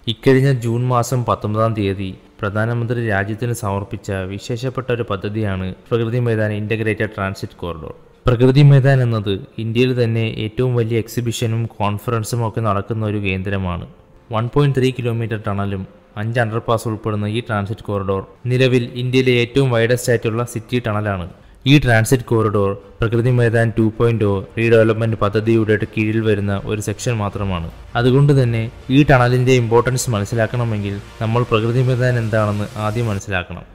ഇക്കഴിഞ്ഞ ജൂൺ മാസം പത്തൊമ്പതാം തീയതി പ്രധാനമന്ത്രി രാജ്യത്തിന് സമർപ്പിച്ച വിശേഷപ്പെട്ട ഒരു പദ്ധതിയാണ് പ്രകൃതി Maidan integrated transit corridor Pragati Maidan എന്നത് ഇന്ത്യയിൽ തന്നെ ഏറ്റവും വലിയ എക്സിബിഷനും കോൺഫറൻസും ഒക്കെ നടക്കുന്ന ഒരു കേന്ദ്രമാണ് വൺ പോയിൻറ്റ് ത്രീ കിലോമീറ്റർ ടണലും അഞ്ച് അണ്ടർപാസ് ഉൾപ്പെടുന്ന ഈ ട്രാൻസിറ്റ് കോറിഡോർ നിലവിൽ ഇന്ത്യയിലെ ഏറ്റവും വൈഡസ്റ്റ് ആയിട്ടുള്ള സിറ്റി ടണലാണ് ഈ transit corridor Pragati Maidan two point O redevelopment പദ്ധതിയുടെ കീഴിൽ വരുന്ന ഒരു സെക്ഷൻ മാത്രമാണ് അതുകൊണ്ട് തന്നെ ഈ ടണലിൻ്റെ ഇമ്പോർട്ടൻസ് മനസ്സിലാക്കണമെങ്കിൽ നമ്മൾ പ്രകൃതി മൈതാൻ എന്താണെന്ന് ആദ്യം മനസ്സിലാക്കണം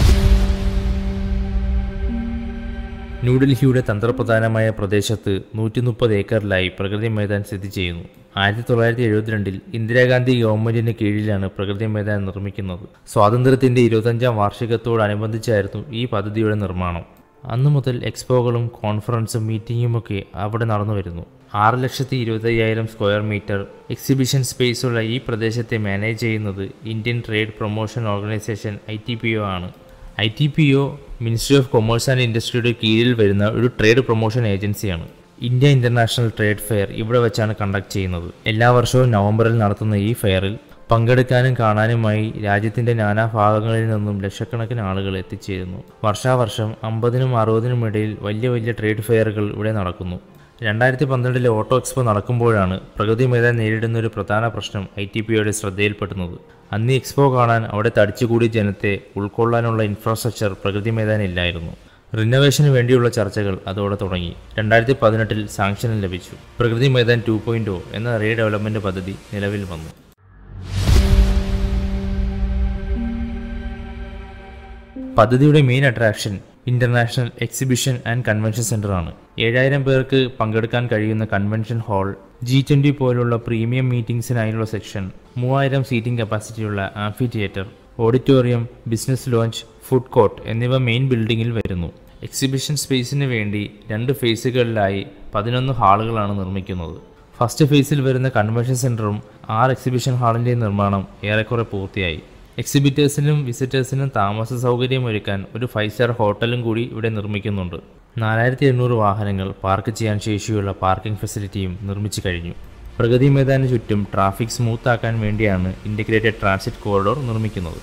ന്യൂഡൽഹിയുടെ തന്ത്രപ്രധാനമായ പ്രദേശത്ത് നൂറ്റി മുപ്പത് ഏക്കറിലായി പ്രകൃതി മൈതാൻ സ്ഥിതി ചെയ്യുന്നു ആയിരത്തി തൊള്ളായിരത്തി എഴുപത്തിരണ്ടിൽ ഇന്ദിരാഗാന്ധി ഗവൺമെന്റിന് കീഴിലാണ് പ്രകൃതി മൈതാൻ നിർമ്മിക്കുന്നത് സ്വാതന്ത്ര്യത്തിന്റെ ഇരുപത്തഞ്ചാം വാർഷികത്തോടനുബന്ധിച്ചായിരുന്നു ഈ പദ്ധതിയുടെ നിർമ്മാണം അന്നു മുതൽ എക്സ്പോകളും കോൺഫറൻസും മീറ്റിംഗുമൊക്കെ അവിടെ നടന്നു വരുന്നു ആറ് ലക്ഷത്തി ഇരുപത്തയ്യായിരം സ്ക്വയർ മീറ്റർ എക്സിബിഷൻ സ്പേസുള്ള ഈ പ്രദേശത്തെ മാനേജ് ചെയ്യുന്നത് Indian trade promotion organisation I T P O ആണ് I T P O ministry of commerce and ഇൻഡസ്ട്രിയുടെ കീഴിൽ വരുന്ന ഒരു ട്രേഡ് പ്രൊമോഷൻ ഏജൻസിയാണ് ഇന്ത്യ ഇന്റർനാഷണൽ ട്രേഡ് ഫെയർ ഇവിടെ വെച്ചാണ് കണ്ടക്ട് ചെയ്യുന്നത് എല്ലാ വർഷവും നവംബറിൽ നടത്തുന്ന ഈ ഫെയറിൽ പങ്കെടുക്കാനും കാണാനുമായി രാജ്യത്തിന്റെ നാനാഭാഗങ്ങളിൽ നിന്നും ലക്ഷക്കണക്കിന് ആളുകൾ എത്തിച്ചേരുന്നു വർഷാവർഷം അമ്പതിനും അറുപതിനും ഇടയിൽ വലിയ വലിയ ട്രേഡ് ഫെയറുകൾ ഇവിടെ നടക്കുന്നു രണ്ടായിരത്തി പന്ത്രണ്ടിലെ ഓട്ടോ എക്സ്പോ നടക്കുമ്പോഴാണ് പ്രകൃതി മൈതാൻ നേരിടുന്ന ഒരു പ്രധാന പ്രശ്നം ഐ ടി പിയുടെ ശ്രദ്ധയിൽപ്പെടുന്നത് അന്ന് എക്സ്പോ കാണാൻ അവിടെ തടിച്ചുകൂടിയ ജനത്തെ ഉൾക്കൊള്ളാനുള്ള ഇൻഫ്രാസ്ട്രക്ചർ പ്രകൃതി മൈതാൻ ഇല്ലായിരുന്നു റിനോവേഷന് വേണ്ടിയുള്ള ചർച്ചകൾ അതോടെ തുടങ്ങി രണ്ടായിരത്തി പതിനെട്ടിൽ സാങ്ഷൻ ലഭിച്ചു പ്രകൃതി മൈതാൻ ടു പോയിൻറ്റ് ഒ എന്ന റീഡെവലപ്മെൻറ്റ് പദ്ധതി നിലവിൽ വന്നു പദ്ധതിയുടെ main attraction international exhibition and convention centre ആണ് ഏഴായിരം പേർക്ക് പങ്കെടുക്കാൻ കഴിയുന്ന കൺവെൻഷൻ ഹാൾ ജി ട്വൻ്റി പോലുള്ള പ്രീമിയം മീറ്റിംഗ്സിനായുള്ള സെക്ഷൻ മൂവായിരം സീറ്റിംഗ് കപ്പാസിറ്റിയുള്ള amphitheatre auditorium business lounge food court എന്നിവ മെയിൻ ബിൽഡിങ്ങിൽ വരുന്നു എക്സിബിഷൻ സ്പേസിന് വേണ്ടി രണ്ട് ഫേസുകളിലായി പതിനൊന്ന് ഹാളുകളാണ് നിർമ്മിക്കുന്നത് ഫസ്റ്റ് ഫേസിൽ വരുന്ന കൺവെൻഷൻ സെന്ററും ആറ് എക്സിബിഷൻ ഹാളിൻ്റെയും നിർമ്മാണം ഏറെക്കുറെ പൂർത്തിയായി എക്സിബിറ്റേഴ്സിനും വിസിറ്റേഴ്സിനും താമസ സൗകര്യം ഒരുക്കാൻ ഒരു ഫൈവ് സ്റ്റാർ ഹോട്ടലും കൂടി ഇവിടെ നിർമ്മിക്കുന്നുണ്ട് നാലായിരത്തി എണ്ണൂറ് വാഹനങ്ങൾ പാർക്ക് ചെയ്യാൻ ശേഷിയുള്ള പാർക്കിംഗ് ഫെസിലിറ്റിയും നിർമ്മിച്ചു കഴിഞ്ഞു പ്രഗതി മൈതാന് ചുറ്റും ട്രാഫിക് സ്മൂത്ത് ആക്കാൻ വേണ്ടിയാണ് ഇൻ്റഗ്രേറ്റഡ് ട്രാൻസിറ്റ് കോറിഡോർ നിർമ്മിക്കുന്നത്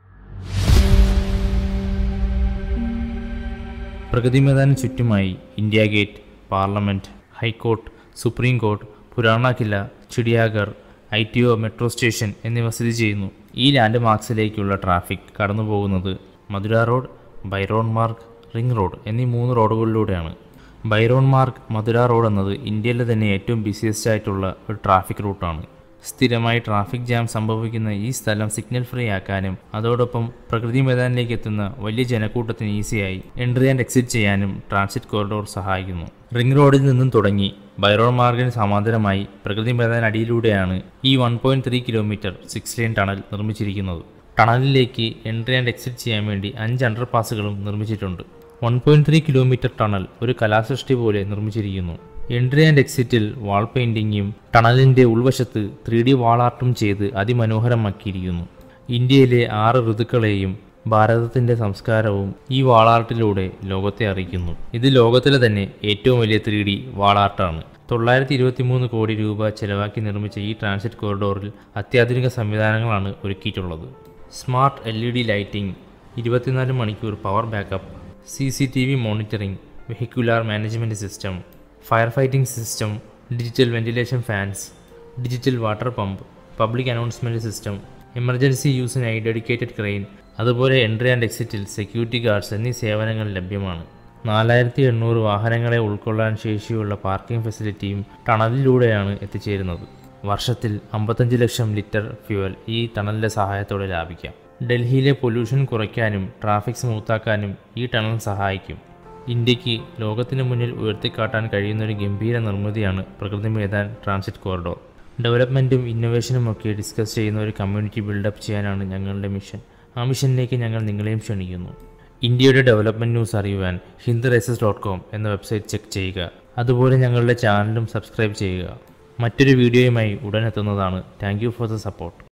പ്രഗതി മൈതാന് ചുറ്റുമായി India Gate parliament high court supreme court Purana Qila Chidiyaghar I T O metro station എന്നിവ സ്ഥിതി ചെയ്യുന്നു ഈ ലാൻഡ് മാർക്സിലേക്കുള്ള ട്രാഫിക് കടന്നുപോകുന്നത് Mathura road Bhairon Marg ring road എന്നീ മൂന്ന് റോഡുകളിലൂടെയാണ് ബൈറോൺ മാർഗ് മധുര റോഡ് എന്നത് ഇന്ത്യയിലെ തന്നെ ഏറ്റവും ബിസിയസ്റ്റ് ആയിട്ടുള്ള ഒരു ട്രാഫിക് റൂട്ടാണ് സ്ഥിരമായി ട്രാഫിക് ജാം സംഭവിക്കുന്ന ഈ സ്ഥലം സിഗ്നൽ ഫ്രീ ആക്കാനും അതോടൊപ്പം പ്രകൃതി മൈതാനിലേക്ക് എത്തുന്ന വലിയ ജനക്കൂട്ടത്തിന് ഈസിയായി എൻട്രി ആൻഡ് എക്സിറ്റ് ചെയ്യാനും ട്രാൻസിറ്റ് കോറിഡോർ സഹായിക്കുന്നു റിംഗ് റോഡിൽ നിന്നും തുടങ്ങി ബൈറോൺ മാർഗിന് സമാന്തരമായി പ്രകൃതി മൈതാൻ അടിയിലൂടെയാണ് ഈ one point three kilometre six lane tunnel നിർമ്മിച്ചിരിക്കുന്നത് ടണലിലേക്ക് എൻട്രി ആൻഡ് എക്സിറ്റ് ചെയ്യാൻ വേണ്ടി അഞ്ച് അണ്ടർ പാസുകളും നിർമ്മിച്ചിട്ടുണ്ട് one point three kilometre tunnel ഒരു കലാസൃഷ്ടി പോലെ നിർമ്മിച്ചിരിക്കുന്നു എൻട്രി ആൻഡ് എക്സിറ്റിൽ വാൾ പെയിൻറ്റിങ്ങും ടണലിൻ്റെ ഉൾവശത്ത് ത്രീ ഡി വാൾ ആർട്ടും ചെയ്ത് അതിമനോഹരമാക്കിയിരിക്കുന്നു ഇന്ത്യയിലെ ആറ് ഋതുക്കളെയും ഭാരതത്തിൻ്റെ സംസ്കാരവും ഈ വാളാർട്ടിലൂടെ ലോകത്തെ അറിയിക്കുന്നു ഇത് ലോകത്തിലെ തന്നെ ഏറ്റവും വലിയ ത്രീ ഡി വാളാർട്ടാണ് തൊള്ളായിരത്തി ഇരുപത്തി മൂന്ന് കോടി രൂപ ചെലവാക്കി നിർമ്മിച്ച ഈ ട്രാൻസിറ്റ് കോറിഡോറിൽ അത്യാധുനിക സംവിധാനങ്ങളാണ് ഒരുക്കിയിട്ടുള്ളത് smart L E D lighting ഇരുപത്തിനാല് മണിക്കൂർ power backup C C T V monitoring vehicular management system fire fighting system digital ventilation fans digital water pump public announcement system emergency യൂസിനായി ഡെഡിക്കേറ്റഡ് ക്രെയിൻ അതുപോലെ entry and എക്സിറ്റിൽ security guards എന്നീ സേവനങ്ങൾ ലഭ്യമാണ് നാലായിരത്തി എണ്ണൂറ് വാഹനങ്ങളെ ഉൾക്കൊള്ളാൻ ശേഷിയുള്ള പാർക്കിംഗ് ഫെസിലിറ്റിയും ടണലിലൂടെയാണ് എത്തിച്ചേരുന്നത് വർഷത്തിൽ അമ്പത്തഞ്ച് ലക്ഷം ലിറ്റർ ഫ്യുവൽ ഈ ടണലിൻ്റെ സഹായത്തോടെ ലാഭിക്കാം ഡൽഹിയിലെ പൊല്യൂഷൻ കുറയ്ക്കാനും ട്രാഫിക് സ്മൂത്താക്കാനും ഈ ടണൽ സഹായിക്കും ഇന്ത്യക്ക് ലോകത്തിന് മുന്നിൽ ഉയർത്തിക്കാട്ടാൻ കഴിയുന്ന ഒരു ഗംഭീര നിർമ്മിതിയാണ് പ്രകൃതി മൈതാൻ ട്രാൻസിറ്റ് കോറിഡോർ ഡെവലപ്മെൻറ്റും ഇന്നൊവേഷനും ഒക്കെ ഡിസ്കസ് ചെയ്യുന്ന ഒരു കമ്മ്യൂണിറ്റി ബിൽഡപ്പ് ചെയ്യാനാണ് ഞങ്ങളുടെ മിഷൻ ആ മിഷനിലേക്ക് ഞങ്ങൾ നിങ്ങളെയും ക്ഷണിക്കുന്നു ഇന്ത്യയുടെ ഡെവലപ്മെൻറ്റ് ന്യൂസ് അറിയുവാൻ ഹിന്ദ് റൈസസ് ഡോട്ട് കോം എന്ന വെബ്സൈറ്റ് ചെക്ക് ചെയ്യുക അതുപോലെ ഞങ്ങളുടെ ചാനലും സബ്സ്ക്രൈബ് ചെയ്യുക മറ്റൊരു വീഡിയോയുമായി ഉടൻ എത്തുന്നതാണ് thank you for the support